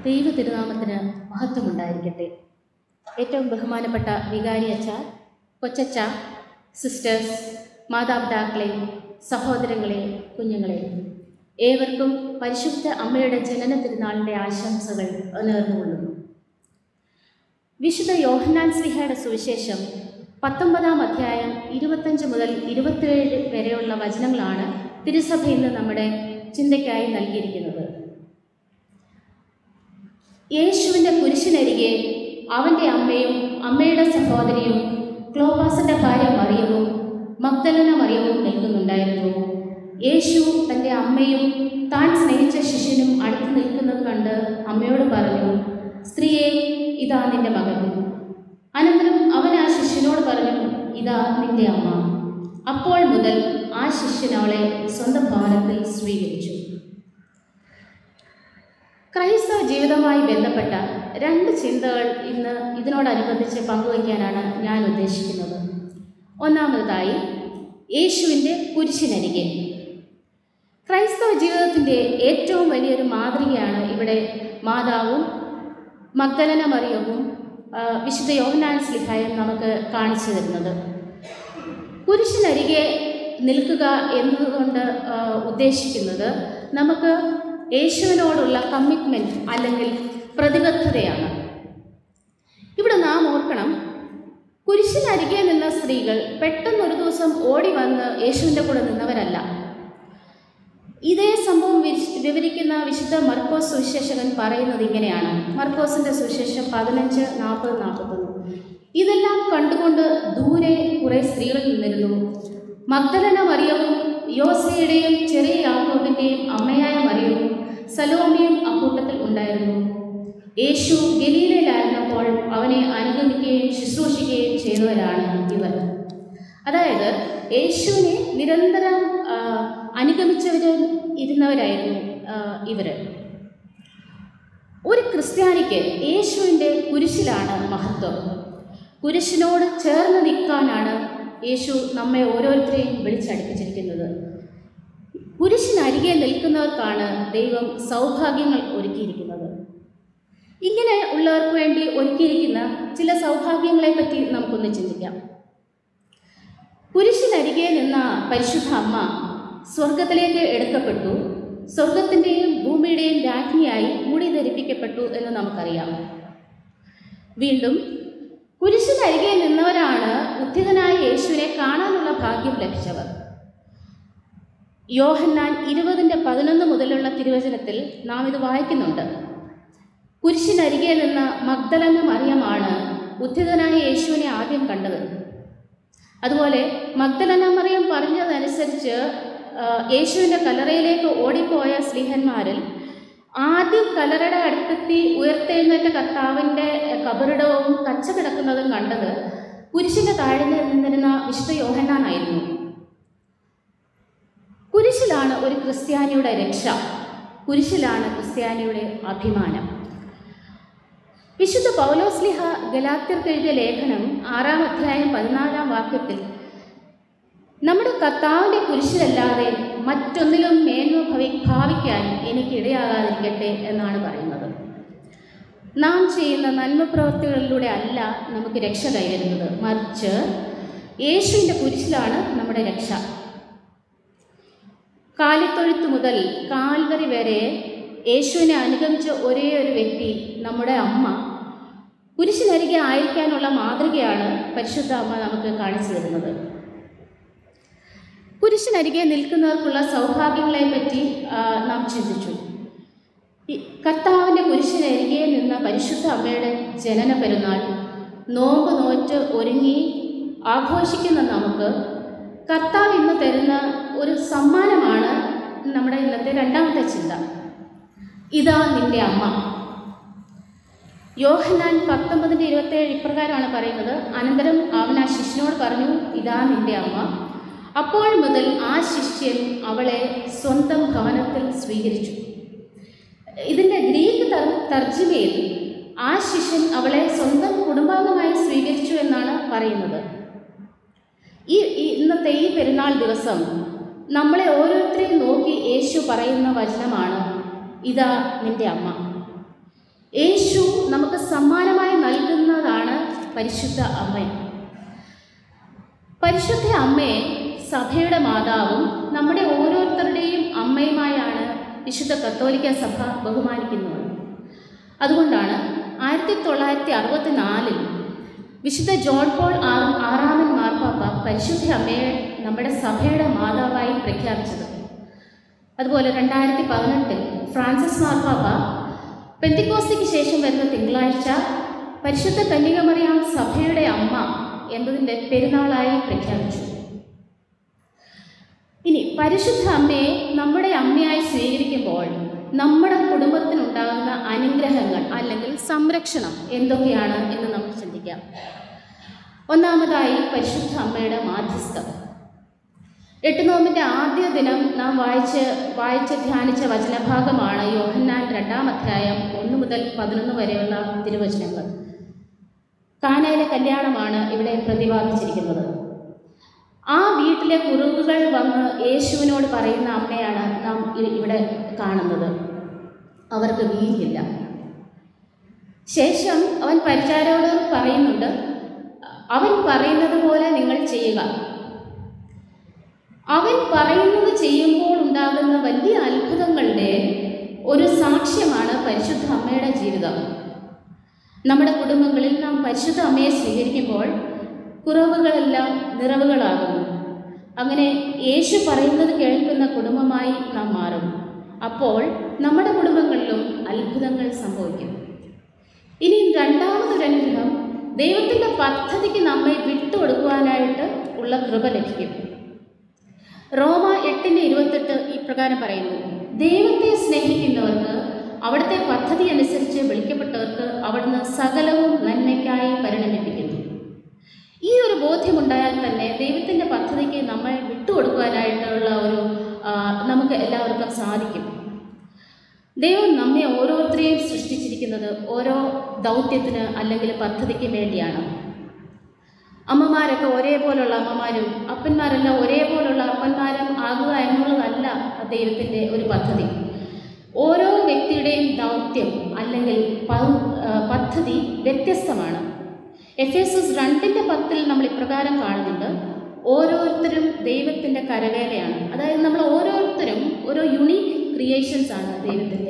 ദൈവ തിരുനാമത്തിന് മഹത്വമുണ്ടായിരിക്കട്ടെ ഏറ്റവും ബഹുമാനപ്പെട്ട വികാരി അച്ഛ കൊച്ചച്ച സിസ്റ്റേഴ്സ് മാതാപിതാക്കളെ സഹോദരങ്ങളെ കുഞ്ഞുങ്ങളെ ഏവർക്കും പരിശുദ്ധ അമ്മയുടെ ജനന തിരുനാളിൻ്റെ ആശംസകൾ നേർന്നുകൊള്ളുന്നു വിശുദ്ധ യോഹന്നാൻ സ്ലിഹയുടെ സുവിശേഷം പത്തൊമ്പതാം അധ്യായം ഇരുപത്തഞ്ച് മുതൽ ഇരുപത്തിയേഴ് വരെയുള്ള വചനങ്ങളാണ് തിരുസഭ ഇന്ന് നമ്മുടെ ചിന്തയ്ക്കായി നൽകിയിരിക്കുന്നത് യേശുവിൻ്റെ കുരിശിനരികെ അവൻ്റെ അമ്മയും അമ്മയുടെ സഹോദരിയും ക്ലോപാസിൻ്റെ ഭാര്യ മറിയവും മഗ്ദലന മറിയവും നിൽക്കുന്നുണ്ടായിരുന്നു യേശു തൻ്റെ അമ്മയും താൻ സ്നേഹിച്ച ശിഷ്യനും അടുത്ത് നിൽക്കുന്നത് കണ്ട് അമ്മയോട് പറഞ്ഞു സ്ത്രീയെ ഇതാ നിന്റെ മകൻ അനന്തരം അവൻ ആ ശിഷ്യനോട് പറഞ്ഞു ഇതാ നിന്റെ അമ്മ അപ്പോൾ മുതൽ ആ ശിഷ്യൻ അവളെ സ്വന്തം ഭവനത്തിൽ സ്വീകരിച്ചു ക്രൈസ്തവ ജീവിതവുമായി ബന്ധപ്പെട്ട രണ്ട് ചിന്തകൾ ഇന്ന് ഇതിനോടനുബന്ധിച്ച് പങ്കുവയ്ക്കാനാണ് ഞാൻ ഉദ്ദേശിക്കുന്നത് ഒന്നാമതായി യേശുവിൻ്റെ കുരിശിനരികെ ക്രൈസ്തവ ജീവിതത്തിൻ്റെ ഏറ്റവും വലിയൊരു മാതൃകയാണ് ഇവിടെ മാതാവും മഗ്ദലന മറിയവും ആ, വിശുദ്ധ യോഹനാൻ സ്ലിഹായും നമുക്ക് കാണിച്ചു തരുന്നത് കുരിശിനരികെ നിൽക്കുക എന്നതുകൊണ്ട് ആ, ഉദ്ദേശിക്കുന്നത് നമുക്ക് യേശുവിനോടുള്ള കമ്മിറ്റ്മെൻറ്റ് അല്ലെങ്കിൽ പ്രതിബദ്ധതയാണ് ഇവിടെ നാം ഓർക്കണം കുരിശിനരികെ നിന്ന സ്ത്രീകൾ പെട്ടെന്നൊരു ദിവസം ഓടി വന്ന് യേശുവിൻ്റെ കൂടെ നിന്നവരല്ല ഇതേ സംഭവം വിശ്- വിവരിക്കുന്ന വിശുദ്ധ മർക്കോസ് സുവിശേഷകൻ പറയുന്നത് ഇങ്ങനെയാണ് മർക്കോസിന്റെ സുവിശേഷം പതിനഞ്ച് നാൽപ്പത് നാൽപ്പത്തൊന്ന് ഇതെല്ലാം കണ്ടുകൊണ്ട് ദൂരെ കുറെ സ്ത്രീകൾ നിന്നിരുന്നു മഗ്ദലന മറിയവും യോസയുടെയും ചെറിയ യാക്കോബിന്റെയും അമ്മയായ മറിയവും സലോമിയും അക്കൂട്ടത്തിൽ ഉണ്ടായിരുന്നു യേശു ഗലീലയിലായിരുന്നപ്പോൾ അവനെ അനുഗമിക്കുകയും ശുശ്രൂഷിക്കുകയും ചെയ്തവരാണ് ഇവർ അതായത് യേശുവിനെ നിരന്തരം ആ, അനുഗമിച്ചവർ ഇരുന്നവരായിരുന്നു ഇവർ ഒരു ക്രിസ്ത്യാനിക്ക് യേശുവിൻ്റെ കുരിശിലാണ് മഹത്വം കുരിശിനോട് ചേർന്ന് നിൽക്കാനാണ് യേശു നമ്മെ ഓരോരുത്തരെയും വിളിച്ചടുപ്പിച്ചിരിക്കുന്നത് കുരിശിനരികെ നിൽക്കുന്നവർക്കാണ് ദൈവം സൗഭാഗ്യങ്ങൾ ഒരുക്കിയിരിക്കുന്നത് ഇങ്ങനെ ഉള്ളവർക്ക് വേണ്ടി ഒരുക്കിയിരിക്കുന്ന ചില സൗഭാഗ്യങ്ങളെ പറ്റി നമുക്കൊന്ന് ചിന്തിക്കാം കുരിശിനരികെ നിന്ന പരിശുദ്ധ അമ്മ സ്വർഗത്തിലേക്ക് എടുക്കപ്പെട്ടു സ്വർഗത്തിൻ്റെയും ഭൂമിയുടെയും രാജ്ഞിയായി മുടി ധരിപ്പിക്കപ്പെട്ടു എന്ന് നമുക്കറിയാം വീണ്ടും കുരിശിനരികെ നിന്നവരാണ് ഉദ്ധിതനായ യേശുവിനെ കാണാനുള്ള ഭാഗ്യം ലഭിച്ചവർ യോഹന്നാൻ ഇരുപതിൻ്റെ പതിനൊന്ന് മുതലുള്ള തിരുവചനത്തിൽ നാം ഇത് വായിക്കുന്നുണ്ട് കുരിശിനരികെ നിന്ന മഗ്ദലന മറിയമാണ് ഉദ്ധിതനായ യേശുവിനെ ആദ്യം കണ്ടത് അതുപോലെ മഗ്ദലന മറിയം പറഞ്ഞതനുസരിച്ച് ആ, യേശുവിൻ്റെ കല്ലറയിലേക്ക് ഓടിപ്പോയ സ്ലീഹന്മാരിൽ ആദ്യം കല്ലറയുടെ അടുത്തെത്തി ഉയർത്തെഴുന്നേറ്റ കർത്താവിൻ്റെ കബറിടവും കച്ച കിടക്കുന്നതും കണ്ടത് കുരിശിൻ്റെ താഴെ നിന്നിരുന്ന വിശുദ്ധ യോഹന്നാനായിരുന്നു കുരിശിലാണ് ഒരു ക്രിസ്ത്യാനിയുടെ രക്ഷ കുരിശിലാണ് ക്രിസ്ത്യാനിയുടെ അഭിമാനം വിശുദ്ധ പൗലോസ്ലിഹ ഗലാത്യർക്ക് എഴുതിയ ലേഖനം ആറാം അധ്യായം പതിനാലാം വാക്യത്തിൽ നമ്മുടെ കർത്താവിൻ്റെ കുരിശിലല്ലാതെ മറ്റൊന്നിലും മേന്മ ഭവി ഭാവിക്കാൻ എനിക്ക് ഇടയാകാതിരിക്കട്ടെ എന്നാണ് പറയുന്നത് നാം ചെയ്യുന്ന നന്മ പ്രവൃത്തികളിലൂടെ അല്ല നമുക്ക് രക്ഷ കൈവരുന്നത് മറിച്ച് യേശുവിൻ്റെ കുരിശിലാണ് നമ്മുടെ രക്ഷ കാലിത്തൊഴുത്ത് മുതൽ കാൽവരി വരെ യേശുവിനെ അനുഗമിച്ച ഒരേ ഒരു വ്യക്തി നമ്മുടെ അമ്മ കുരിശിനരികെ ആയിരിക്കാനുള്ള മാതൃകയാണ് പരിശുദ്ധ അമ്മ നമുക്ക് കാണിച്ചു തരുന്നത് കുരിശിനരികെ നിൽക്കുന്നവർക്കുള്ള സൗഭാഗ്യങ്ങളെ പറ്റി ആ, നാം ചിന്തിച്ചു ഈ കർത്താവിൻ്റെ കുരിശിനരികെ നിന്ന പരിശുദ്ധ അമ്മയുടെ ജനന പെരുന്നാൾ നോമ്പ് നോറ്റ് ഒരുങ്ങി ആഘോഷിക്കുന്ന നമുക്ക് കർത്താവ് ഇന്ന് തരുന്ന ഒരു സമ്മാനമാണ് നമ്മുടെ ഇന്നത്തെ രണ്ടാമത്തെ ചിന്ത ഇതാ നിന്റെ അമ്മ യോഹന്നാൻ പത്തൊമ്പതിൻ്റെ ഇരുപത്തേഴ് ഇപ്രകാരമാണ് പറയുന്നത് അനന്തരം അവൻ ആ ശിഷ്യനോട് പറഞ്ഞു ഇതാ നിന്റെ അമ്മ അപ്പോൾ മുതൽ ആ ശിഷ്യൻ അവളെ സ്വന്തം ഭവനത്തിൽ സ്വീകരിച്ചു ഇതിൻ്റെ ഗ്രീക്ക് തർ തർജ്ജിമയിൽ ആ ശിഷ്യൻ അവളെ സ്വന്തം കുടുംബാംഗമായി സ്വീകരിച്ചു എന്നാണ് പറയുന്നത് ഈ ഈ ഇന്നത്തെ ഈ പെരുന്നാൾ ദിവസം നമ്മളെ ഓരോരുത്തരെയും നോക്കി യേശു പറയുന്ന വചനമാണ് ഇതാ നിന്റെ അമ്മ യേശു നമുക്ക് സമ്മാനമായി നൽകുന്നതാണ് പരിശുദ്ധ അമ്മ പരിശുദ്ധ അമ്മയെ സഭയുടെ മാതാവും നമ്മുടെ ഓരോരുത്തരുടെയും അമ്മയുമായാണ് വിശുദ്ധ കത്തോലിക്ക സഭ ബഹുമാനിക്കുന്നത് അതുകൊണ്ടാണ് ആയിരത്തി തൊള്ളായിരത്തി അറുപത്തി നാലിൽ വിശുദ്ധ ജോൺ പോൾ ആർ ആറാമൻ മാർപ്പാപ്പ പരിശുദ്ധ അമ്മയെ നമ്മുടെ സഭയുടെ മാതാവായി പ്രഖ്യാപിച്ചത് അതുപോലെ രണ്ടായിരത്തി പതിനെട്ടിൽ ഫ്രാൻസിസ് മാർപ്പാപ്പ പെന്തിക്കോസ്തിക്ക് ശേഷം വരുന്ന തിങ്കളാഴ്ച പരിശുദ്ധ കന്യകമറിയാം സഭയുടെ അമ്മ എന്നതിൻ്റെ പെരുന്നാളായി പ്രഖ്യാപിച്ചു ഇനി പരിശുദ്ധ അമ്മയെ നമ്മുടെ അമ്മയായി സ്വീകരിക്കുമ്പോൾ നമ്മുടെ കുടുംബത്തിനുണ്ടാകുന്ന അനുഗ്രഹങ്ങൾ അല്ലെങ്കിൽ സംരക്ഷണം എന്തൊക്കെയാണ് എന്ന് നമുക്ക് ചിന്തിക്കാം ഒന്നാമതായി പരിശുദ്ധ അമ്മയുടെ മാധ്യസ്ഥം എട്ട് നോമ്പിൻ്റെ ആദ്യ ദിനം നാം വായിച്ച് വായിച്ച് ധ്യാനിച്ച വചനഭാഗമാണ് യോഹന്നാൻ രണ്ടാം അധ്യായം ഒന്ന് മുതൽ പതിനൊന്ന് വരെയുള്ള തിരുവചനങ്ങൾ കാനയിലെ കല്യാണമാണ് ഇവിടെ പ്രതിപാദിച്ചിരിക്കുന്നത് ആ വീട്ടിലെ കുറവുകൾ വന്ന് യേശുവിനോട് പറയുന്ന അമ്മയാണ് നാം ഇ- ഇവിടെ കാണുന്നത് അവർക്ക് വീഞ്ഞില്ല ശേഷം അവൻ പരിചാരോട് പറയുന്നുണ്ട് അവൻ പറയുന്നത് പോലെ നിങ്ങൾ ചെയ്യുക അവൻ പറയുന്നത് ചെയ്യുമ്പോൾ ഉണ്ടാകുന്ന വലിയ അത്ഭുതങ്ങളുടെ ഒരു സാക്ഷ്യമാണ് പരിശുദ്ധ അമ്മയുടെ ജീവിതം നമ്മുടെ കുടുംബങ്ങളിൽ നാം പരിശുദ്ധ അമ്മയെ സ്വീകരിക്കുമ്പോൾ കുറവുകളെല്ലാം നിറവുകളാകുന്നു അങ്ങനെ യേശു പറയുന്നത് കേൾക്കുന്ന കുടുംബമായി നാം മാറും അപ്പോൾ നമ്മുടെ കുടുംബങ്ങളിലും അത്ഭുതങ്ങൾ സംഭവിക്കും ഇനി രണ്ടാമതൊരു അനുഗ്രഹം ദൈവത്തിൻ്റെ പദ്ധതിക്ക് നമ്മെ വിട്ടുകൊടുക്കുവാനായിട്ട് ഉള്ള കൃപ ലഭിക്കും റോമ എട്ടിൻ്റെ ഇരുപത്തെട്ട് ഇപ്രകാരം പറയുന്നു ദൈവത്തെ സ്നേഹിക്കുന്നവർക്ക് അവിടുത്തെ പദ്ധതി അനുസരിച്ച് വിളിക്കപ്പെട്ടവർക്ക് അവിടുന്ന് സകലവും നന്മയ്ക്കായി പരിണമിപ്പിക്കുന്നു ഈ ഒരു ബോധ്യമുണ്ടായാൽ തന്നെ ദൈവത്തിൻ്റെ പദ്ധതിക്ക് നമ്മൾ വിട്ടുകൊടുക്കുവാനായിട്ടുള്ള ഒരു ആ, നമുക്ക് എല്ലാവർക്കും സാധിക്കും ദൈവം നമ്മെ ഓരോരുത്തരെയും സൃഷ്ടിച്ചിരിക്കുന്നത് ഓരോ ദൗത്യത്തിന് അല്ലെങ്കിൽ പദ്ധതിക്ക് വേണ്ടിയാണ് അമ്മമാരൊക്കെ ഒരേപോലുള്ള അമ്മമാരും അപ്പന്മാരെല്ലാം ഒരേപോലുള്ള അപ്പന്മാരും ആകുക എന്നുള്ളതല്ല ദൈവത്തിൻ്റെ ഒരു പദ്ധതി ഓരോ വ്യക്തിയുടെയും ദൗത്യം അല്ലെങ്കിൽ പ- ആ, പദ്ധതി വ്യത്യസ്തമാണ് എഫ് എസ് എസ് രണ്ടിൻ്റെ പത്തിൽ നമ്മൾ ഇപ്രകാരം കാണുന്നുണ്ട് ഓരോരുത്തരും ദൈവത്തിൻ്റെ കരവേലയാണ് അതായത് നമ്മൾ ഓരോരുത്തരും ഓരോ യുണീക്ക് ക്രിയേഷൻസ് ആണ് ദൈവത്തിൻ്റെ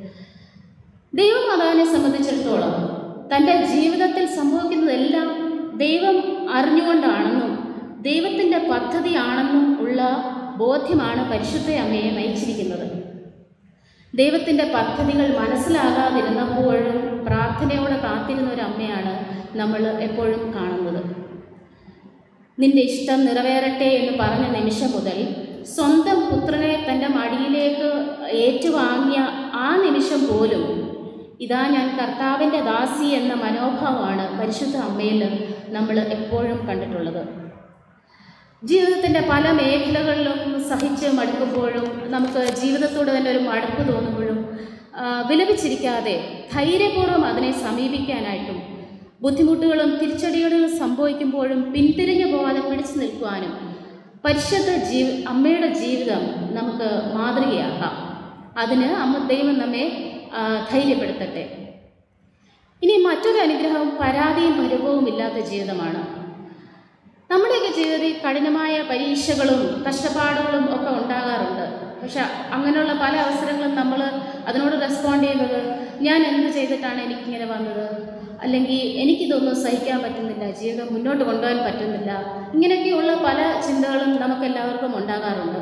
ദൈവമാതാവിനെ സംബന്ധിച്ചിടത്തോളം തൻ്റെ ജീവിതത്തിൽ സംഭവിക്കുന്നതെല്ലാം ദൈവം അറിഞ്ഞുകൊണ്ടാണെന്നും ദൈവത്തിൻ്റെ പദ്ധതിയാണെന്നും ഉള്ള ബോധ്യമാണ് പരിശുദ്ധ അമ്മയെ നയിച്ചിരിക്കുന്നത് ദൈവത്തിൻ്റെ പദ്ധതികൾ മനസ്സിലാകാതിരുന്നപ്പോഴും പ്രാർത്ഥനയോടെ കാത്തിരുന്ന ഒരു അമ്മയാണ് നമ്മൾ എപ്പോഴും കാണുന്നത് നിന്റെ ഇഷ്ടം നിറവേറട്ടെ എന്ന് പറഞ്ഞ നിമിഷം മുതൽ സ്വന്തം പുത്രനെ തൻ്റെ മടിയിലേക്ക് ഏറ്റുവാങ്ങിയ ആ നിമിഷം പോലും ഇതാ ഞാൻ കർത്താവിൻ്റെ ദാസി എന്ന മനോഭാവമാണ് പരിശുദ്ധ അമ്മയിൽ നമ്മൾ എപ്പോഴും കണ്ടിട്ടുള്ളത് ജീവിതത്തിൻ്റെ പല മേഖലകളിലും സഹിച്ച് മടുക്കുമ്പോഴും നമുക്ക് ജീവിതത്തോട് തന്നെ ഒരു മടുപ്പ് തോന്നുമ്പോഴും ആ, വിലപിച്ചിരിക്കാതെ ധൈര്യപൂർവ്വം അതിനെ സമീപിക്കാനായിട്ടും ബുദ്ധിമുട്ടുകളും തിരിച്ചടികളും സംഭവിക്കുമ്പോഴും പിന്തിരിഞ്ഞു പോകാതെ പിടിച്ചു നിൽക്കുവാനും പരിശുദ്ധ ജീവ അമ്മയുടെ ജീവിതം നമുക്ക് മാതൃകയാക്കാം അതിന് അമ്മ ദൈവം നമ്മെ ആ, ധൈര്യപ്പെടുത്തട്ടെ ഇനി മറ്റൊരു അനുഗ്രഹം പരാതിയും പരിഭവവും ഇല്ലാത്ത ജീവിതമാണ് നമ്മുടെയൊക്കെ ജീവിതത്തിൽ കഠിനമായ പരീക്ഷകളും കഷ്ടപ്പാടുകളും ഒക്കെ ഉണ്ടാകാറുണ്ട് പക്ഷെ അങ്ങനെയുള്ള പല അവസരങ്ങളും നമ്മൾ അതിനോട് റെസ്പോണ്ട് ചെയ്യുന്നത് ഞാൻ എന്ത് ചെയ്തിട്ടാണ് എനിക്കിങ്ങനെ വന്നത് അല്ലെങ്കിൽ എനിക്കിതൊന്നും സഹിക്കാൻ പറ്റുന്നില്ല ജീവിതം മുന്നോട്ട് കൊണ്ടുപോകാൻ പറ്റുന്നില്ല ഇങ്ങനെയൊക്കെയുള്ള പല ചിന്തകളും നമുക്കെല്ലാവർക്കും ഉണ്ടാകാറുണ്ട്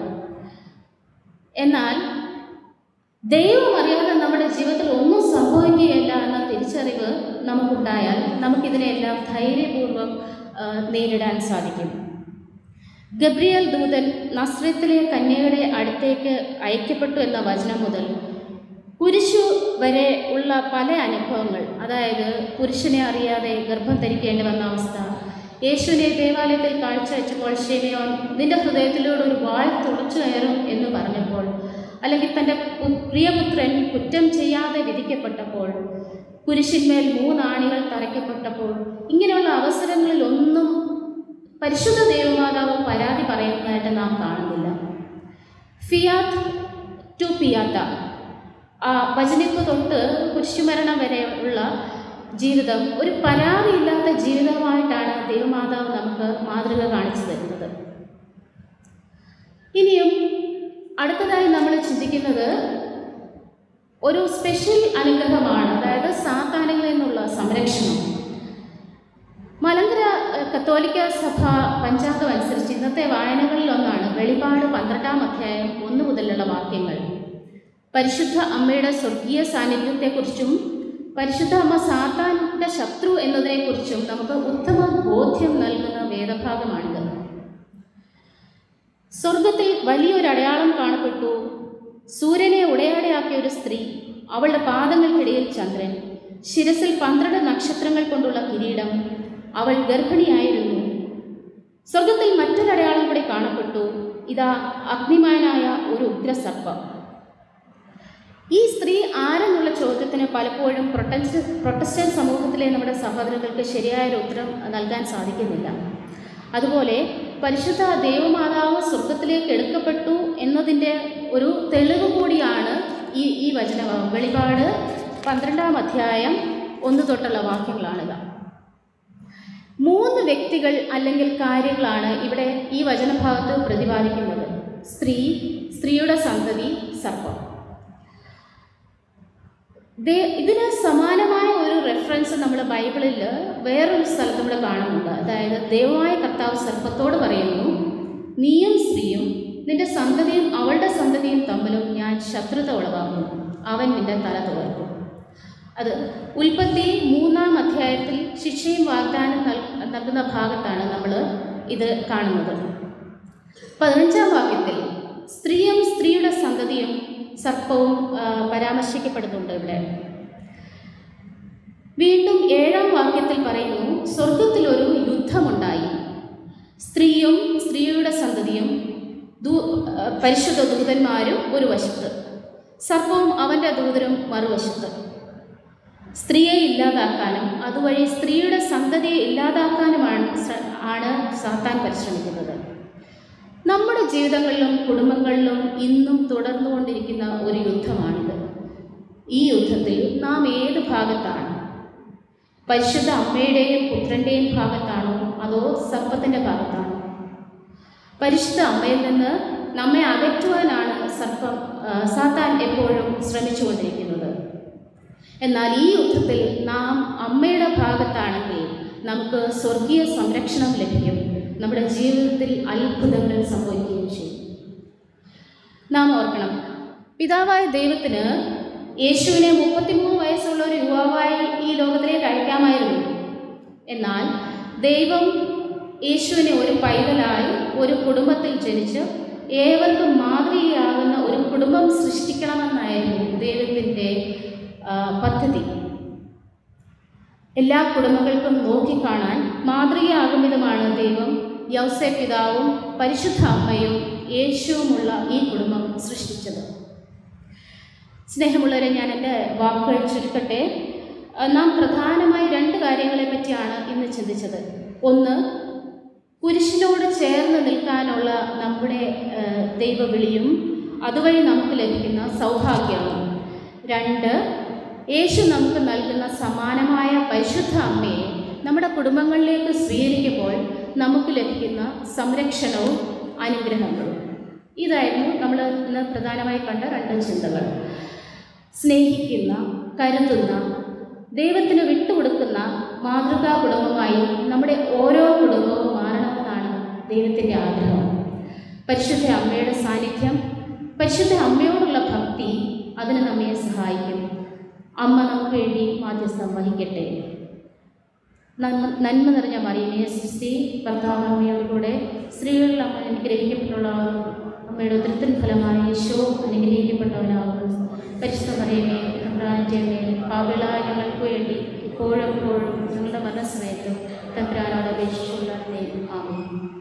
എന്നാൽ ദൈവം അറിയാതെ നമ്മുടെ ജീവിതത്തിൽ ഒന്നും സംഭവിക്കുകയില്ല എന്ന തിരിച്ചറിവ് നമുക്കുണ്ടായാൽ നമുക്കിതിനെല്ലാം ധൈര്യപൂർവ്വം ആ, നേരിടാൻ സാധിക്കും ഗബ്രിയൽ ദൂതൻ നസ്രത്തിലെ കന്യകയുടെ അടുത്തേക്ക് അയക്കപ്പെട്ടു എന്ന വചനം മുതൽ കുരിശു വരെ ഉള്ള പല അനുഭവങ്ങൾ അതായത് പുരുഷനെ അറിയാതെ ഗർഭം ധരിക്കേണ്ടി വന്ന അവസ്ഥ യേശുവിനെ ദേവാലയത്തിൽ കാഴ്ചവെച്ചപ്പോൾ ഷെമിയോൻ നിന്റെ ഹൃദയത്തിലൂടെ ഒരു വാൾ തുളച്ചു കയറും എന്ന് പറഞ്ഞപ്പോൾ അല്ലെങ്കിൽ തൻ്റെ പു- പ്രിയപുത്രൻ കുറ്റം ചെയ്യാതെ വിധിക്കപ്പെട്ടപ്പോൾ കുരിശിന്മേൽ മൂന്നാണികൾ തറയ്ക്കപ്പെട്ടപ്പോൾ ഇങ്ങനെയുള്ള അവസരങ്ങളിൽ ഒന്നും പരിശുദ്ധ ദേവമാതാവ് പരാതി പറയുന്നതായിട്ട് നാം കാണുന്നില്ല ഫിയാത്ത് ടു പിയാത്ത ആ വചനിപ്പ് തൊട്ട് കുരിശുമരണം വരെയുള്ള ജീവിതം ഒരു പരാതിയില്ലാത്ത ജീവിതമായിട്ടാണ് ദൈവമാതാവ് നമുക്ക് മാതൃക കാണിച്ചു തരുന്നത് ഇനിയും അടുത്തതായി നമ്മൾ ചിന്തിക്കുന്നത് ഒരു സ്പെഷ്യൽ അനുഗ്രഹമാണ് അതായത് സാത്താനുകളിൽ നിന്നുള്ള സംരക്ഷണം മലങ്കര ഏഹ്, കത്തോലിക്ക സഭ പഞ്ചാംഗം അനുസരിച്ച് ഇന്നത്തെ വായനകളിൽ ഒന്നാണ് വെളിപാട് പന്ത്രണ്ടാം അധ്യായം ഒന്ന് മുതലുള്ള വാക്യങ്ങൾ പരിശുദ്ധ അമ്മയുടെ സ്വർഗീയ സാന്നിധ്യത്തെക്കുറിച്ചും പരിശുദ്ധ അമ്മ സാത്താൻ്റെ ശത്രു എന്നതിനെക്കുറിച്ചും നമുക്ക് ഉത്തമ ബോധ്യം നൽകുന്ന വേദഭാഗമാണിത് സ്വർഗത്തിൽ വലിയൊരു അടയാളം കാണപ്പെട്ടു സൂര്യനെ ഉടയാടയാക്കിയ ഒരു സ്ത്രീ അവളുടെ പാദങ്ങൾക്കിടയിൽ ചന്ദ്രൻ ശിരസിൽ പന്ത്രണ്ട് നക്ഷത്രങ്ങൾ കൊണ്ടുള്ള കിരീടം അവൾ ഗർഭിണിയായിരുന്നു സ്വർഗത്തിൽ മറ്റൊരു അടയാളം കൂടി കാണപ്പെട്ടു ഇതാ അഗ്നിമാനായ ഒരു ഉഗ്രസർപ്പം ഈ സ്ത്രീ ആരെന്നുള്ള ചോദ്യത്തിന് പലപ്പോഴും പ്രൊട്ടസ്റ്റ് പ്രൊട്ടസ്റ്റന്റ് സമൂഹത്തിലെ നമ്മുടെ സഹോദരങ്ങൾക്ക് ശരിയായൊരു ഉത്തരം നൽകാൻ സാധിക്കുന്നില്ല അതുപോലെ പരിശുദ്ധ ദേവമാതാവ് സ്വർഗത്തിലേക്ക് എടുക്കപ്പെട്ടു എന്നതിൻ്റെ ഒരു തെളിവ് കൂടിയാണ് ഈ ഈ വചനഭാഗം വെളിപാട് പന്ത്രണ്ടാം അധ്യായം ഒന്ന് തൊട്ടുള്ള വാക്യങ്ങളാണിത് മൂന്ന് വ്യക്തികൾ അല്ലെങ്കിൽ കാര്യങ്ങളാണ് ഇവിടെ ഈ വചനഭാഗത്ത് പ്രതിപാദിക്കുന്നത് സ്ത്രീ സ്ത്രീയുടെ സന്തതി സർപ്പം ദേ ഇതിന് സമാനമായ ഒരു റെഫറൻസ് നമ്മൾ ബൈബിളിൽ വേറൊരു സ്ഥലത്ത് നമ്മൾ കാണുന്നുണ്ട് അതായത് ദൈവമായ കർത്താവ് സർപ്പത്തോട് പറയുന്നു നീയും സ്ത്രീയും നിന്റെ സന്തതിയും അവളുടെ സന്തതിയും തമ്മിലും ഞാൻ ശത്രുത ഉളവാക്കും അവൻ നിന്റെ തല തുറക്കും അത് ഉൽപ്പത്തി മൂന്നാം അധ്യായത്തിൽ ശിക്ഷയും വാഗ്ദാനം നൽ നൽകുന്ന ഭാഗത്താണ് നമ്മൾ ഇത് കാണുന്നത് പതിനഞ്ചാം വാക്യത്തിൽ സ്ത്രീയും സ്ത്രീയുടെ സന്തതിയും സർപ്പവും ആ, പരാമർശിക്കപ്പെടുന്നുണ്ട് ഇവിടെ വീണ്ടും ഏഴാം വാക്യത്തിൽ പറയുന്നു സ്വർഗത്തിൽ ഒരു യുദ്ധമുണ്ടായി സ്ത്രീയും സ്ത്രീയുടെ സന്തതിയും ദൂ ആ, പരിശുദ്ധ ദൂതന്മാരും ഒരു വശത്ത് സർപ്പവും അവൻ്റെ ദൂതരും മറുവശത്ത് സ്ത്രീയെ ഇല്ലാതാക്കാനും അതുവഴി സ്ത്രീയുടെ സന്തതിയെ ഇല്ലാതാക്കാനുമാണ് ശ്ര- ആണ് സാത്താൻ പരിശ്രമിക്കുന്നത് നമ്മുടെ ജീവിതങ്ങളിലും കുടുംബങ്ങളിലും ഇന്നും തുടർന്നുകൊണ്ടിരിക്കുന്ന ഒരു യുദ്ധമാണിത് ഈ യുദ്ധത്തിൽ നാം ഏത് ഭാഗത്താണ് പരിശുദ്ധ അമ്മയുടെയും പുത്രൻ്റെയും ഭാഗത്താണോ അതോ സർപ്പത്തിൻ്റെ ഭാഗത്താണോ പരിശുദ്ധ അമ്മയിൽ നിന്ന് നമ്മെ അകറ്റുവാനാണ് സർപ്പം ആ, സാത്താൻ എപ്പോഴും ശ്രമിച്ചുകൊണ്ടിരിക്കുന്നത് എന്നാൽ ഈ യുദ്ധത്തിൽ നാം അമ്മയുടെ ഭാഗത്താണെങ്കിൽ നമുക്ക് സ്വർഗീയ സംരക്ഷണം ലഭിക്കും നമ്മുടെ ജീവിതത്തിൽ അത്ഭുതങ്ങൾ സംഭവിക്കുകയും ചെയ്യും നാം ഓർക്കണം പിതാവായ ദൈവത്തിന് യേശുവിനെ മുപ്പത്തിമൂന്ന് വയസ്സുള്ള ഒരു യുവാവായി ഈ ലോകത്തിലേക്ക് അയക്കാമായിരുന്നു എന്നാൽ ദൈവം യേശുവിനെ ഒരു പൈതലായി ഒരു കുടുംബത്തിൽ ജനിച്ച് ഏവർക്കും മാതൃകയാകുന്ന ഒരു കുടുംബം സൃഷ്ടിക്കണമെന്നായിരുന്നു ദൈവത്തിൻ്റെ ആ, പദ്ധതി എല്ലാ കുടുംബങ്ങൾക്കും നോക്കിക്കാണാൻ മാതൃകയാകും വിധമാണ് ദൈവം യൗസെ പിതാവും പരിശുദ്ധ അമ്മയും യേശുവുമുള്ള ഈ കുടുംബം സൃഷ്ടിച്ചത് സ്നേഹമുള്ളവരെ ഞാൻ എൻ്റെ വാക്കുകൾ ചുരുക്കട്ടെ ആ, നാം പ്രധാനമായി രണ്ട് കാര്യങ്ങളെ പറ്റിയാണ് ഇന്ന് ചിന്തിച്ചത് ഒന്ന് കുരിശിനോട് ചേർന്ന് നിൽക്കാനുള്ള നമ്മുടെ ആ, ദൈവവിളിയും അതുവഴി നമുക്ക് ലഭിക്കുന്ന സൗഭാഗ്യവും രണ്ട് യേശു നമുക്ക് നൽകുന്ന സമാനമായ പരിശുദ്ധ അമ്മയെ നമ്മുടെ കുടുംബങ്ങളിലേക്ക് സ്വീകരിക്കുമ്പോൾ നമുക്ക് ലഭിക്കുന്ന സംരക്ഷണവും അനുഗ്രഹങ്ങളും ഇതായിരുന്നു നമ്മൾ ഇന്ന് പ്രധാനമായി കണ്ട രണ്ട് ചിന്തകൾ സ്നേഹിക്കുന്ന കരുതുന്ന ദൈവത്തിന് വിട്ടുകൊടുക്കുന്ന മാതൃകാ കുടുംബമായി നമ്മുടെ ഓരോ കുടുംബവും മാറണമെന്നാണ് ദൈവത്തിൻ്റെ ആഗ്രഹം പരിശുദ്ധ അമ്മയുടെ സാന്നിധ്യം പരിശുദ്ധ അമ്മയോടുള്ള ഭക്തി അതിന് നമ്മെ സഹായിക്കും അമ്മ നമുക്ക് വേണ്ടി മാധ്യസ്ഥം വഹിക്കട്ടെ നന്മ നന്മ നിറഞ്ഞ മറിയമേ സൃഷ്ടി ഭർത്താവ് അമ്മയോട് കൂടെ സ്ത്രീകളിൽ അമ്മ അനുഗ്രഹിക്കപ്പെട്ടുള്ള അമ്മയുടെ ഉത്തരത്തിൻ ഫലമായി യേശോ അനുഗ്രഹിക്കപ്പെട്ടവനാകുന്നു പരിശുദ്ധ മറിയമേ തമ്പ്രാൻ്റെ മേൽ പാവിളായ ഞങ്ങൾക്ക് വേണ്ടി ഇപ്പോഴും എപ്പോഴും ഞങ്ങളുടെ മരണസമയത്തും തമ്പ്രാനോട് അപേക്ഷിച്ചുള്ള ആമേൻ